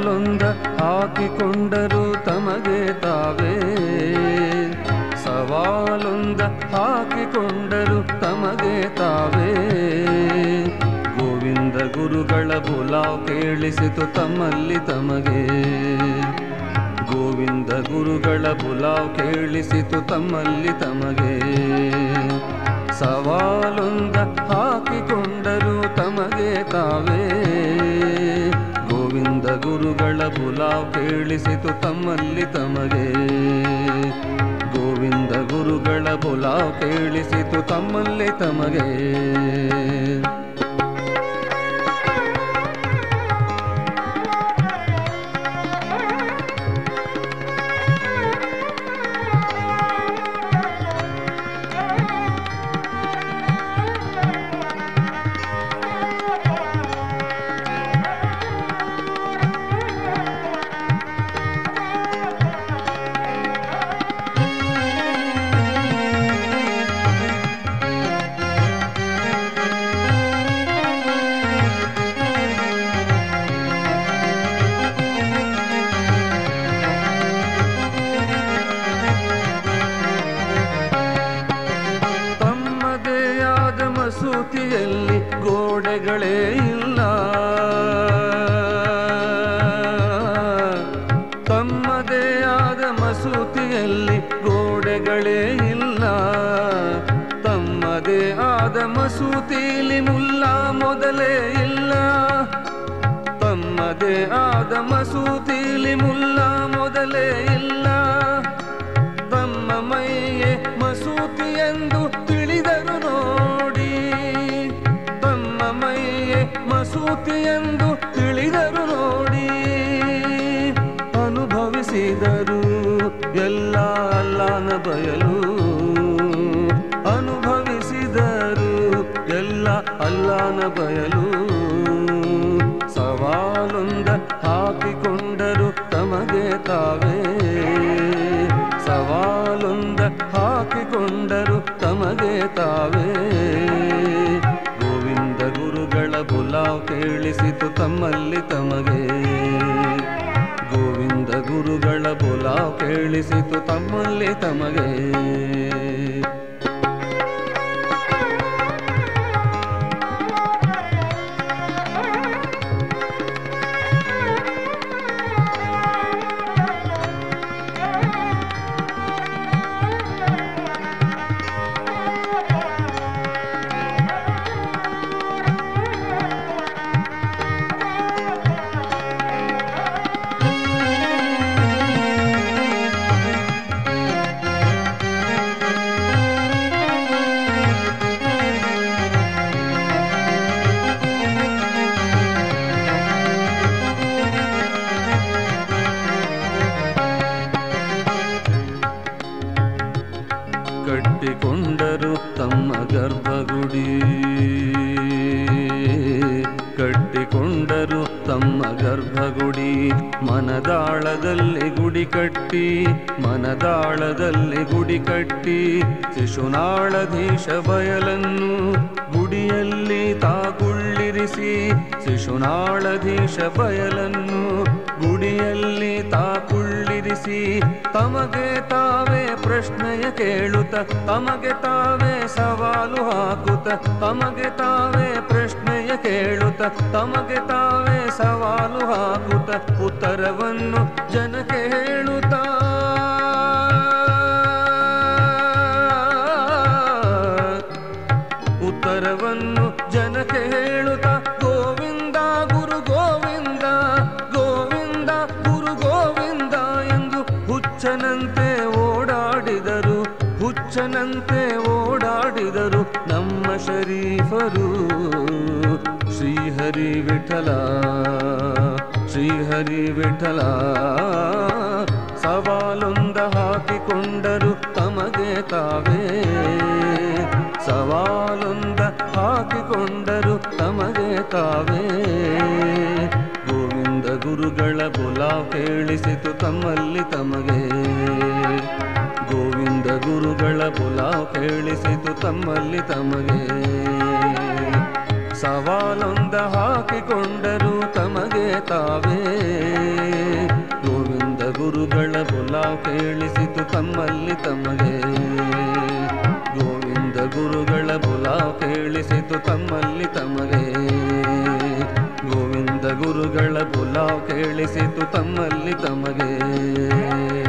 ಸವಾಲೊಂದ ಹಾಕಿಕೊಂಡರು ತಮಗೆ ತಾವೇ ಸವಾಲೊಂದ ಹಾಕಿಕೊಂಡರು ತಮಗೆ ತಾವೇ ಗೋವಿಂದ ಗುರುಗಳ ಬುಲಾವ್ ಕೇಳಿಸಿತು ತಮ್ಮಲ್ಲಿ ತಮಗೆ ಗೋವಿಂದ ಗುರುಗಳ ಬುಲಾವ್ ಕೇಳಿಸಿತು ತಮ್ಮಲ್ಲಿ ತಮಗೆ ಸವಾಲೊಂದ ಹಾಕಿಕೊಂಡರು ತಮಗೆ ತಾವೇ ಗೋವಿಂದ ಗುರುಗಳ ಬುಲಾವ್ ಕೇಳಿಸಿತು ತಮ್ಮಲ್ಲಿ ತಮಗೆ ಗೋವಿಂದ ಗುರುಗಳ ಬುಲಾವ್ ಕೇಳಿಸಿತು ತಮ್ಮಲ್ಲಿ ತಮಗೆ ತಮ್ಮದೇ ಆದ ಮಸೂತಿಯಲ್ಲಿ ಗೋಡೆಗಳೇ ಇಲ್ಲ ತಮ್ಮದೇ ಆದ ಮಸೂತಿಯಲ್ಲಿ ಗೋಡೆಗಳೇ ಇಲ್ಲ ತಮ್ಮದೇ ಆದ ಮಸೂತಿಲಿ ಮುಲ್ಲಾ ಮೊದಲೇ ಇಲ್ಲ ತಮ್ಮದೇ ಆದ ಮಸೂತಿಲಿ ಮುಲ್ಲಾ ಮೊದಲೇ ಇಲ್ಲ ತಮ್ಮ ಮೈಯೇ ಮಸೂತಿ ಎಂದು ತಿಳಿದರು ನೋಡಿ ತಮ್ಮ ಮೈಯೇ ಮಸೂತಿ ಎಂದು ತಿಳಿದರು ನೋಡಿ ಅನುಭವಿಸಿದರು ಎಲ್ಲ ಅಲ್ಲನ ಬಯಲು ಅನುಭವಿಸಿದರು ಎಲ್ಲ ಅಲ್ಲನ ಬಯಲು ಸವಾಲೊಂದ ಹಾಕಿಕೊಂಡರು ತಮಗೆ ತಾವೇ ಸವಾಲೊಂದ ಹಾಕಿಕೊಂಡರು ತಮಗೆ ತಾವೇ ಗೋವಿಂದ ಗುರುಗಳ ಬುಲಾವ್ ಕೇಳಿಸಿತು ತಮ್ಮಲ್ಲಿ ತಮಗೆ ಗೋವಿಂದ ಗುರುಗಳ ಬುಲಾವ್ ಕೇಳಿಸಿತು ತಮ್ಮಲ್ಲಿ ತಮಗೆ ಕಟ್ಟಿಕೊಂಡರು ತಮ್ಮ ಗರ್ಭಗುಡಿ ಕಟ್ಟಿಕೊಂಡರು ತಮ್ಮ ಗರ್ಭಗುಡಿ ಮನದಾಳದಲ್ಲಿ ಗುಡಿ ಕಟ್ಟಿ ಮನದಾಳದಲ್ಲಿ ಗುಡಿ ಕಟ್ಟಿ ಶಿಶುನಾಳಧೀಶ ಬಯಲನ್ನು ಗುಡಿಯಲ್ಲಿ ತಾಕುಳ್ಳಿರಿಸಿ ಶಿಶುನಾಳಧೀಶ ಬಯಲನ್ನು ಗುಡಿಯಲ್ಲಿ ತಾಕುಳ್ಳಿರಿಸಿ ತಮಗೆ ತಾವೇ ಪ್ರಶ್ನೆಯ ಕೇಳುತ್ತ ತಮಗೆ ತಾವೇ ಸವಾಲು ಹಾಕುತ್ತ ತಮಗೆ ತಾವೇ ಪ್ರಶ್ನೆಯ ಕೇಳುತ್ತ ತಮಗೆ ತಾವೇ ಸವಾಲು ಹಾಕುತ್ತ ಉತ್ತರವನ್ನು ಜನಕ್ಕೆ ಹೇಳುತ್ತಾ ಉತ್ತರವನ್ನು ಜನಕ್ಕೆ ಹೇಳುತ್ತಾ ಗೋವಿಂದ ಗುರು ಗೋವಿಂದ ಗೋವಿಂದ ಗುರು ಗೋವಿಂದ ಎಂದು ಹುಚ್ಚನಂತೆ ಓಡಾಡಿದರು ಹುಚ್ಚನಂತೆ ಓಡಾಡಿದರು ನಮ್ಮ ಶರೀಫರು ಶ್ರೀಹರಿ ವಿಠಲ ಶ್ರೀಹರಿ ವಿಠಲ ಸವಾಲೊಂದ ಹಾಕಿಕೊಂಡರು ತಮಗೆ ತಾವೇ ಸವಾಲೊಂದ ಹಾಕಿಕೊಂಡರು ತಮಗೆ ತಾವೇ ಗೋವಿಂದ ಗುರುಗಳ ಬುಲಾವ್ ಕೇಳಿಸಿತು ತಮ್ಮಲ್ಲಿ ತಮಗೆ ಗೋವಿಂದ ಗುರುಗಳ ಬುಲಾವ್ ಕೇಳಿಸಿತು ತಮ್ಮಲ್ಲಿ ತಮಗೆ ಸವಾಲೊಂದ ಹಾಕಿಕೊಂಡರು ತಮಗೆ ತಾವೇ ಬುಲಾವ್ ಕೇಳಿಸಿತು ತಮ್ಮಲ್ಲಿ ತಮಗೆ ಗೋವಿಂದ ಗುರುಗಳ ಬುಲಾವ್ ಕೇಳಿಸಿತು ತಮ್ಮಲ್ಲಿ ತಮಗೆ ಗೋವಿಂದ ಗುರುಗಳ ಬುಲಾವ್ ಕೇಳಿಸಿತು ತಮ್ಮಲ್ಲಿ ತಮಗೆ